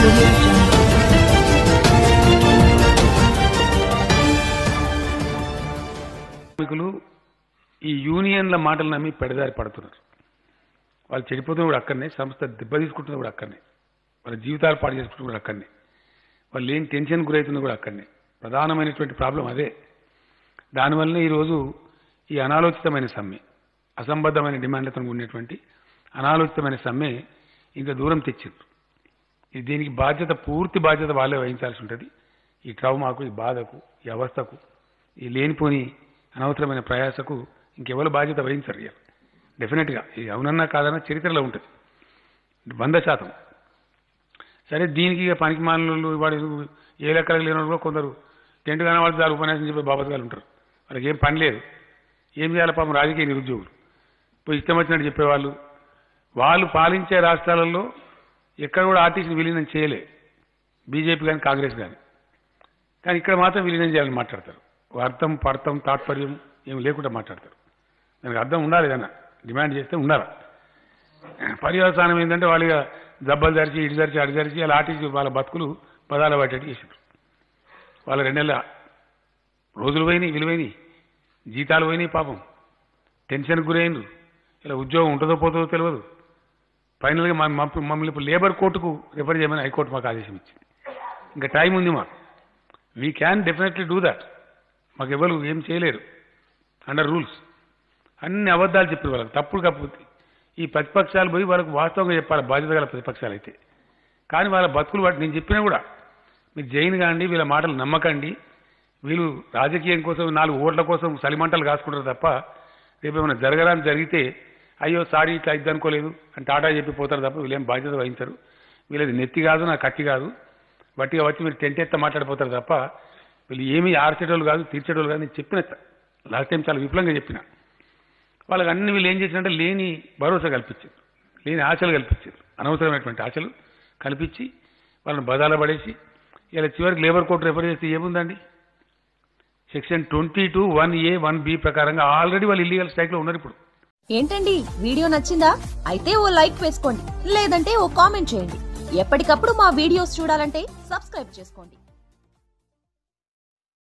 audio jungle. కార్మికులు ఈ యూనియన్ల మాటలు నమ్మి పెడదారి పడుతున్నారు వాళ్ళు చెడిపోతున్న కూడా అక్కడనే సంస్థ దెబ్బ తీసుకుంటున్న కూడా అక్కడనే వాళ్ళ జీవితాలు పాడు చేసుకుంటున్న కూడా అక్కడనే వాళ్ళు లేని టెన్షన్ గురవుతున్న కూడా అక్కడనే ప్రధానమైనటువంటి ప్రాబ్లం అదే దానివల్లనే ఈరోజు ఈ అనాలోచితమైన సమ్మె అసంబద్ధమైన డిమాండ్లతో ఉండేటువంటి అనాలోచితమైన సమ్మె ఇంత దూరం తెచ్చింది ఇది దీనికి బాధ్యత పూర్తి బాధ్యత వాళ్ళే వహించాల్సి ఉంటుంది ఈ ట్రౌమాకు ఈ బాధకు ఈ అవస్థకు ఈ లేనిపోని అనవసరమైన ప్రయాసకు ఇంకెవరు బాధ్యత వహించరు ఇక డెఫినెట్గా ఇది అవునన్నా కాదన్నా చరిత్రలో ఉంటుంది వంద శాతం సరే దీనికి ఇక పనికి మానలు వాడు ఏ లెక్కలకు లేని వాళ్ళు కూడా కొందరు టెంట్ కానీ వాళ్ళు దాని ఉపన్యాసం చెప్పే బాబతగాలు ఉంటారు వాళ్ళకి ఏం పని లేదు ఏం చేయాలి పాపం రాజకీయ నిరుద్యోగులు పోయి ఇష్టం వచ్చినట్టు చెప్పేవాళ్ళు వాళ్ళు పాలించే రాష్ట్రాలలో ఎక్కడ కూడా ఆర్టీసీని విలీనం చేయలే బీజేపీ కానీ కాంగ్రెస్ కానీ కానీ ఇక్కడ మాత్రం విలీనం చేయాలని మాట్లాడతారు అర్థం పర్థం తాత్పర్యం ఏమి లేకుండా మాట్లాడతారు దానికి అర్థం ఉండాలి ఏదన్నా డిమాండ్ చేస్తే ఉండాలి పర్యవసానం ఏంటంటే వాళ్ళు ఇక దెబ్బలు జరిచి ఇటు జరిచి అటు జరిచి వాళ్ళ ఆర్టీసీ వాళ్ళ బతుకులు పదాలు పట్టేట్టు చేసారు వాళ్ళ రెండేళ్ళ రోజులు పోయినాయి విలువైనవి జీతాలు పోయినాయి పాపం టెన్షన్కి గురైండ్రు ఇలా ఉద్యోగం ఉంటుందో పోతుందో తెలియదు ఫైనల్గా మా మా- మమ్మల్ని ఇప్పుడు లేబర్ కోర్టుకు రిఫర్ చేయమని హైకోర్టు మాకు ఆదేశం ఇచ్చింది ఇంకా టైం ఉంది మాకు we can definitely do that మాకు ఎవరు ఏం చేయలేరు అండర్ రూల్స్ అన్ని అబద్ధాలు చెప్పారు వాళ్ళకి తప్పుడు కప్పుతుంది ఈ ప్రతిపక్షాలు పోయి వాళ్ళకు వాస్తవంగా చెప్పాలి బాధ్యత గల ప్రతిపక్షాలు అయితే కానీ వాళ్ళ బతుకులు వాటి నేను చెప్పినా కూడా మీరు జైన్ కాండి వీళ్ళ మాటలు నమ్మకండి వీళ్ళు రాజకీయం కోసం నాలుగు ఓట్ల కోసం సలిమంటలు కాసుకుంటారు తప్ప రేపు ఏమైనా జరగడానికి జరిగితే అయ్యో సారీ ఇట్లా ఇది అనుకోలేదు అని టాటా చెప్పి పోతారు తప్ప వీళ్ళేం బాధ్యత వహించరు వీళ్ళది నెత్తి కాదు నా కత్తి కాదు బట్టిగా వచ్చి మీరు టెంట్ ఎత్త మాట్లాడిపోతారు తప్ప వీళ్ళు ఏమీ ఆర్చేటోళ్ళు కాదు తీర్చేటోళ్ళు కాదు నేను చెప్పిన లాస్ట్ టైం చాలా విపులంగా చెప్పిన వాళ్ళకి అన్ని వీళ్ళు ఏం చేసినంటే లేని భరోసా కల్పించారు లేని ఆశలు కల్పించారు అనవసరమైనటువంటి ఆశలు కల్పించి వాళ్ళని బదాల పడేసి ఇలా చివరికి లేబర్ కోర్టు రెఫర్ చేస్తే ఏముందండి section twenty two one A one B ప్రకారంగా ఆల్రెడీ వాళ్ళు ఇల్లీగల్ స్ట్రైక్ లో ఉన్నారు ఇప్పుడు ఏంటండి వీడియో నచ్చిందా అయితే ఓ లైక్ వేసుకోండి లేదంటే ఓ కామెంట్ చేయండి ఎప్పటికప్పుడు మా వీడియోస్ చూడాలంటే సబ్స్క్రైబ్ చేసుకోండి